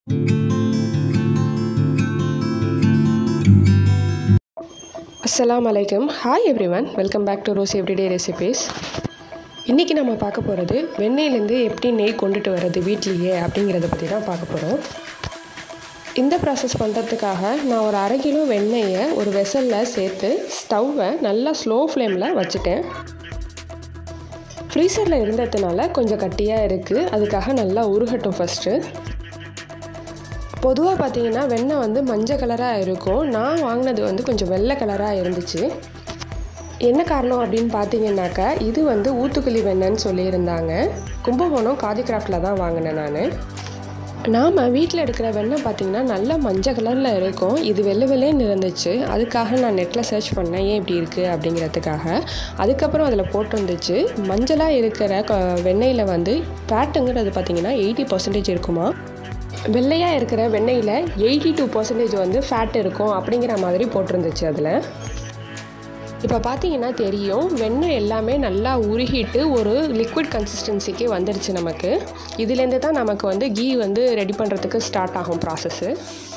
அஸ்ஸலாம் அலைக்கும் hi everyone welcome back to Rose everyday recipes இன்றைக்கி நம்ம பார்க்க போகிறது வெண்ணெயிலேருந்து எப்படி நெய் கொண்டுட்டு வர்றது வீட்லேயே அப்படிங்கிறத பற்றி தான் பார்க்க போகிறோம் இந்த ப்ராசஸ் பண்ணுறதுக்காக நான் ஒரு அரை கிலோ வெண்ணெயை ஒரு வெசலில் சேர்த்து ஸ்டவ்வை நல்லா ஸ்லோ ஃப்ளேமில் வச்சுட்டேன் ஃப்ரீசரில் இருந்ததுனால கொஞ்சம் கட்டியாக இருக்குது அதுக்காக நல்லா உருகட்டும் ஃபஸ்ட்டு பொதுவாக பார்த்தீங்கன்னா வெண்ணெய் வந்து மஞ்சள் கலராக இருக்கும் நான் வாங்கினது வந்து கொஞ்சம் வெள்ளை கலராக இருந்துச்சு என்ன காரணம் அப்படின்னு பார்த்தீங்கன்னாக்கா இது வந்து ஊத்துக்குழி வெண்ணெய்ன்னு சொல்லியிருந்தாங்க கும்பகோணம் காதி கிராஃப்டில் தான் வாங்கினேன் நான் நாம் வீட்டில் எடுக்கிற வெண்ணெய் பார்த்திங்கன்னா நல்ல மஞ்சள் கலரில் இருக்கும் இது வெள்ளை வெள்ளைன்னு இருந்துச்சு அதுக்காக நான் நெட்டில் சர்ச் பண்ணேன் ஏன் இப்படி இருக்குது அப்படிங்கிறதுக்காக அதுக்கப்புறம் அதில் போட்டிருந்துச்சு மஞ்சளாக இருக்கிற க வெண்ணெயில் வந்து ஃபேட்டுங்கிறது பார்த்திங்கன்னா எயிட்டி பர்சன்டேஜ் இருக்குமா வெள்ளையாக இருக்கிற வெண்ணெயில் எயிட்டி டூ பர்சன்டேஜ் வந்து ஃபேட் இருக்கும் அப்படிங்கிற மாதிரி போட்டிருந்துச்சு அதில் இப்போ பார்த்தீங்கன்னா தெரியும் வெண்ணெய் எல்லாமே நல்லா உருகிட்டு ஒரு லிக்விட் கன்சிஸ்டன்சிக்கு வந்துருச்சு நமக்கு இதுலேருந்து தான் நமக்கு வந்து கீ வந்து ரெடி பண்ணுறதுக்கு ஸ்டார்ட் ஆகும் ப்ராசஸ்ஸு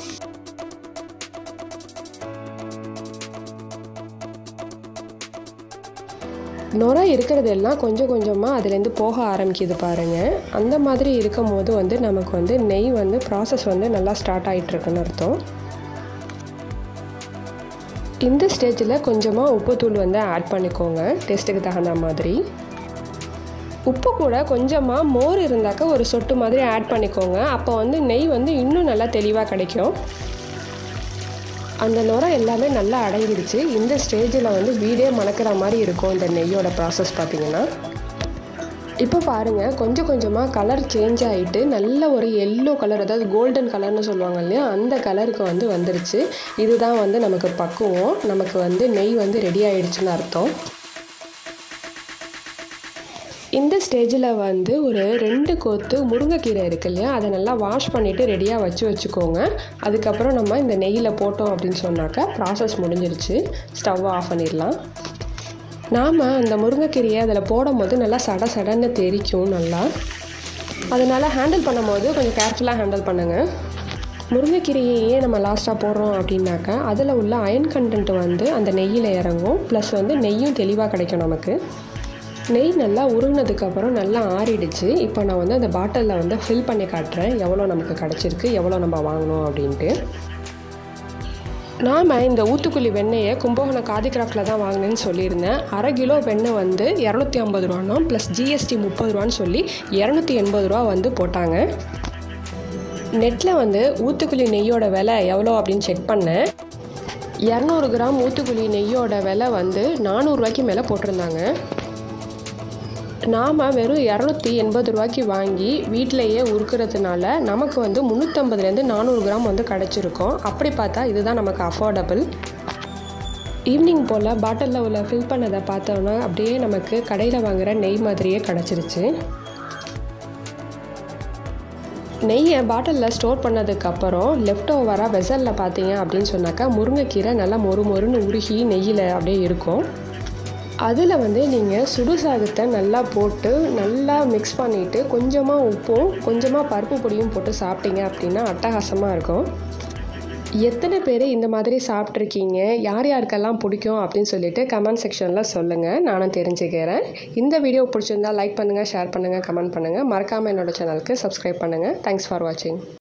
நுர இருக்கிறது எல்லாம் கொஞ்சம் கொஞ்சமாக அதுலேருந்து போக ஆரம்பிக்குது பாருங்கள் அந்த மாதிரி இருக்கும் போது வந்து நமக்கு வந்து நெய் வந்து ப்ராசஸ் வந்து நல்லா ஸ்டார்ட் ஆகிட்டுருக்குன்னு அர்த்தம் இந்த ஸ்டேஜில் கொஞ்சமாக உப்புத்தூள் வந்து ஆட் பண்ணிக்கோங்க டேஸ்ட்டுக்கு தகுந்த மாதிரி உப்பு கூட கொஞ்சமாக மோர் இருந்தாக்க ஒரு சொட்டு மாதிரி ஆட் பண்ணிக்கோங்க அப்போ வந்து நெய் வந்து இன்னும் நல்லா தெளிவாக கிடைக்கும் அந்த நுரை எல்லாமே நல்லா அடங்கிடுச்சு இந்த ஸ்டேஜில் வந்து வீடே மணக்கிற மாதிரி இருக்கும் இந்த நெய்யோட ப்ராசஸ் பார்த்திங்கன்னா இப்போ பாருங்கள் கொஞ்சம் கொஞ்சமாக கலர் சேஞ்ச் ஆகிட்டு நல்ல ஒரு எல்லோ கலர் அதாவது கோல்டன் கலர்னு சொல்லுவாங்க இல்லையா அந்த கலருக்கு வந்து வந்துருச்சு இதுதான் வந்து நமக்கு பக்குவம் நமக்கு வந்து நெய் வந்து ரெடி ஆகிடுச்சுன்னு அர்த்தம் இந்த ஸ்டேஜில் வந்து ஒரு ரெண்டு கொத்து முருங்கைக்கீரை இருக்கு இல்லையா அதை நல்லா வாஷ் பண்ணிவிட்டு ரெடியாக வச்சு வச்சுக்கோங்க அதுக்கப்புறம் நம்ம இந்த நெய்யில் போட்டோம் அப்படின்னு சொன்னாக்கா ப்ராசஸ் முடிஞ்சிருச்சு ஸ்டவ் ஆஃப் பண்ணிடலாம் நாம் அந்த முருங்கைக்கீரையை அதில் போடும் போது நல்லா சட சடன்னு தெரிக்கும் நல்லா அதனால் ஹேண்டில் பண்ணும்போது கொஞ்சம் கேர்ஃபுல்லாக ஹேண்டில் பண்ணுங்கள் முருங்கைக்கீரையே நம்ம லாஸ்ட்டாக போடுறோம் அப்படின்னாக்கா அதில் உள்ள அயன் கண்டென்ட் வந்து அந்த நெய்யில் இறங்கும் ப்ளஸ் வந்து நெய்யும் தெளிவாக கிடைக்கும் நமக்கு நெய் நல்லா உருகினதுக்கப்புறம் நல்லா ஆறிடுச்சு இப்போ நான் வந்து அந்த பாட்டிலில் வந்து ஃபில் பண்ணி காட்டுறேன் எவ்வளோ நமக்கு கிடச்சிருக்கு எவ்வளோ நம்ம வாங்கணும் அப்படின்ட்டு நாம் இந்த ஊத்துக்குழி வெண்ணெயை கும்பகோணம் காதி கிராஃப்டில் தான் வாங்கினேன்னு சொல்லியிருந்தேன் அரை கிலோ வெண்ணெய் வந்து இரநூத்தி ஐம்பது ரூபானோ ப்ளஸ் ஜிஎஸ்டி முப்பது ரூபான்னு சொல்லி இரநூத்தி எண்பது ரூபா வந்து போட்டாங்க நெட்டில் வந்து ஊத்துக்குழி நெய்யோட விலை எவ்வளோ அப்படின்னு செக் பண்ணேன் இரநூறு கிராம் ஊத்துக்குழி நெய்யோட விலை வந்து நானூறுரூவாய்க்கு மேலே போட்டிருந்தாங்க நாம் வெறும் இரநூத்தி எண்பது ரூபாய்க்கு வாங்கி வீட்டிலையே உருக்கிறதுனால நமக்கு வந்து முந்நூற்றம்பதுலேருந்து நானூறு கிராம் வந்து கிடச்சிருக்கோம் அப்படி பார்த்தா இதுதான் நமக்கு அஃபோர்டபுள் ஈவினிங் போல் பாட்டிலில் உள்ள ஃபில் பண்ணதை பார்த்தோன்னா அப்படியே நமக்கு கடையில் வாங்குகிற நெய் மாதிரியே கிடச்சிருச்சு நெய்யை பாட்டிலில் ஸ்டோர் பண்ணதுக்கப்புறம் லெஃப்ட் ஓவராக வெசலில் பார்த்தீங்க அப்படின்னு சொன்னாக்கா முருங்கைக்கீரை நல்லா மொறு மொறுன்னு உருகி நெய்யில் அப்படியே இருக்கும் அதில் வந்து நீங்கள் சுடு சாதத்தை நல்லா போட்டு நல்லா மிக்ஸ் பண்ணிவிட்டு கொஞ்சமாக உப்பும் கொஞ்சமாக பருப்பு பொடியும் போட்டு சாப்பிட்டீங்க அப்படின்னா அட்டகாசமாக இருக்கும் எத்தனை பேர் இந்த மாதிரி சாப்பிட்ருக்கீங்க யார் யாருக்கெல்லாம் பிடிக்கும் அப்படின்னு சொல்லிட்டு கமெண்ட் செக்ஷனில் சொல்லுங்கள் நானும் தெரிஞ்சுக்கிறேன் இந்த வீடியோ பிடிச்சிருந்தா லைக் பண்ணுங்கள் ஷேர் பண்ணுங்கள் கமெண்ட் பண்ணுங்கள் மறக்காமல் என்னோடய சேனலுக்கு சப்ஸ்கிரைப் பண்ணுங்கள் தேங்க்ஸ் ஃபார் வாட்சிங்